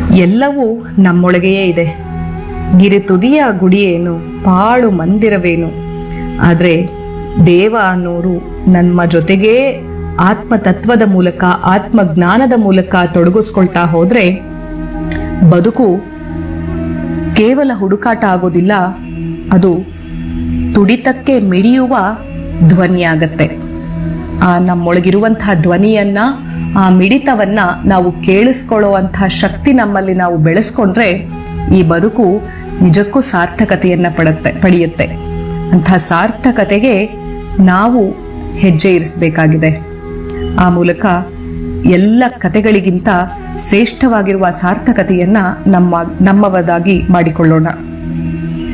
ಎಲ್ಲವೂ ನಮ್ಮೊಳಗೆಯೇ ಇದೆ ಗಿರಿ ತುದಿಯ ಗುಡಿಯೇನು ಪಾಳು ಮಂದಿರವೇನು ಆದರೆ ದೇವ ಅನ್ನೋರು ನಮ್ಮ ಜೊತೆಗೇ ಆತ್ಮತತ್ವದ ಮೂಲಕ ಆತ್ಮಜ್ಞಾನದ ಮೂಲಕ ತೊಡಗಿಸ್ಕೊಳ್ತಾ ಹೋದ್ರೆ ಬದುಕು ಕೇವಲ ಹುಡುಕಾಟ ಆಗೋದಿಲ್ಲ ಅದು ತುಡಿತಕ್ಕೆ ಮಿಡಿಯುವ ಧ್ವನಿಯಾಗತ್ತೆ ಆ ನಮ್ಮೊಳಗಿರುವಂತಹ ಧ್ವನಿಯನ್ನ ಆ ಮಿಡಿತವನ್ನ ನಾವು ಕೇಳಿಸ್ಕೊಳ್ಳುವಂತಹ ಶಕ್ತಿ ನಮ್ಮಲ್ಲಿ ನಾವು ಬೆಳೆಸ್ಕೊಂಡ್ರೆ ಈ ಬದುಕು ನಿಜಕ್ಕೂ ಸಾರ್ಥಕತೆಯನ್ನ ಪಡುತ್ತೆ ಪಡೆಯುತ್ತೆ ಅಂಥ ಸಾರ್ಥಕತೆಗೆ ನಾವು ಹೆಜ್ಜೆ ಇರಿಸಬೇಕಾಗಿದೆ ಆ ಮೂಲಕ ಎಲ್ಲ ಕತೆಗಳಿಗಿಂತ ಶ್ರೇಷ್ಠವಾಗಿರುವ ಸಾರ್ಥಕತೆಯನ್ನ ನಮ್ಮ ನಮ್ಮವದಾಗಿ ಮಾಡಿಕೊಳ್ಳೋಣ